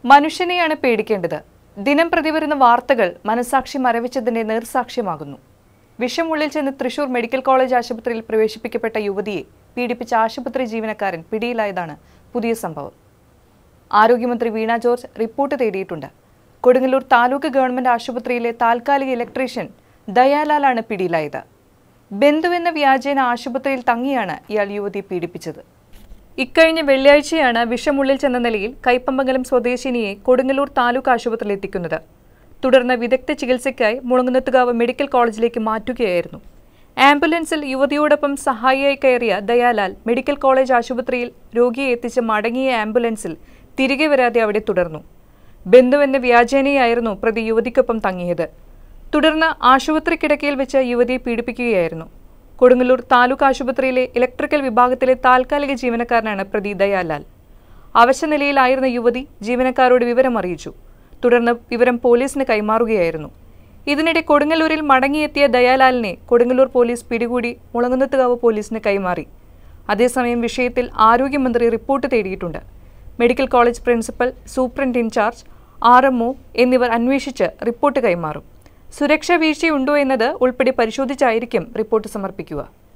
മനുഷ്യനെയാണ് പേടിക്കേണ്ടത് ദിനം പ്രതി വരുന്ന വാർത്തകൾ മനസാക്ഷി മരവിച്ചതിന്റെ നേർസാക്ഷ്യമാകുന്നു വിഷമുള്ളിൽ ചെന്ന് തൃശൂർ മെഡിക്കൽ കോളേജ് ആശുപത്രിയിൽ പ്രവേശിപ്പിക്കപ്പെട്ട യുവതിയെ പീഡിപ്പിച്ച ആശുപത്രി ജീവനക്കാരൻ പിടിയിലായതാണ് പുതിയ സംഭവം ആരോഗ്യമന്ത്രി വീണ ജോർജ് റിപ്പോർട്ട് തേടിയിട്ടുണ്ട് കൊടുങ്ങല്ലൂർ താലൂക്ക് ഗവൺമെന്റ് ആശുപത്രിയിലെ താൽക്കാലിക ഇലക്ട്രീഷ്യൻ ദയാലാലാണ് പിടിയിലായത് ബന്ധുവെന്ന വ്യാജേന ആശുപത്രിയിൽ തങ്ങിയാണ് ഇയാൾ യുവതിയെ പീഡിപ്പിച്ചത് ഇക്കഴിഞ്ഞ വെള്ളിയാഴ്ചയാണ് വിഷമുള്ളിൽ ചെന്ന നിലയിൽ കൈപ്പമ്പങ്കലം സ്വദേശിനിയെ കൊടുങ്ങല്ലൂർ താലൂക്ക് ആശുപത്രിയിൽ എത്തിക്കുന്നത് തുടർന്ന് വിദഗ്ധ ചികിത്സയ്ക്കായി മുളങ്ങുന്നത്തുകാവ് മെഡിക്കൽ കോളേജിലേക്ക് മാറ്റുകയായിരുന്നു ആംബുലൻസിൽ യുവതിയോടൊപ്പം സഹായിയായി കയറിയ ദയാലാൽ മെഡിക്കൽ കോളേജ് ആശുപത്രിയിൽ രോഗിയെ എത്തിച്ച് മടങ്ങിയ ആംബുലൻസിൽ തിരികെ വരാതെ അവിടെ തുടർന്നു ബന്ധുവെന്ന വ്യാജേനയായിരുന്നു പ്രതി യുവതിക്കൊപ്പം തങ്ങിയത് തുടർന്ന് ആശുപത്രി കിടക്കയിൽ വെച്ച് യുവതിയെ പീഡിപ്പിക്കുകയായിരുന്നു കൊടുങ്ങല്ലൂർ താലൂക്ക് ആശുപത്രിയിലെ ഇലക്ട്രിക്കൽ വിഭാഗത്തിലെ താൽക്കാലിക ജീവനക്കാരനാണ് പ്രതി ദയാലാൽ അവശനിലയിലായിരുന്ന യുവതി ജീവനക്കാരോട് വിവരം അറിയിച്ചു തുടർന്ന് വിവരം പോലീസിന് കൈമാറുകയായിരുന്നു ഇതിനിടെ കൊടുങ്ങല്ലൂരിൽ മടങ്ങിയെത്തിയ ദയാലാലിനെ കൊടുങ്ങല്ലൂർ പോലീസ് പിടികൂടി മുളങ്ങുന്നത്തുകാവ് പോലീസിന് കൈമാറി അതേസമയം വിഷയത്തിൽ ആരോഗ്യമന്ത്രി റിപ്പോർട്ട് തേടിയിട്ടുണ്ട് medical college principal superintendent in charge R M എന്നിവർ അന്വേഷിച്ച് റിപ്പോർട്ട് കൈമാറും സുരക്ഷാ വീഴ്ചയുണ്ടോ എന്നത് ഉൾപ്പെടെ പരിശോധിച്ചായിരിക്കും റിപ്പോർട്ട് സമർപ്പിക്കുക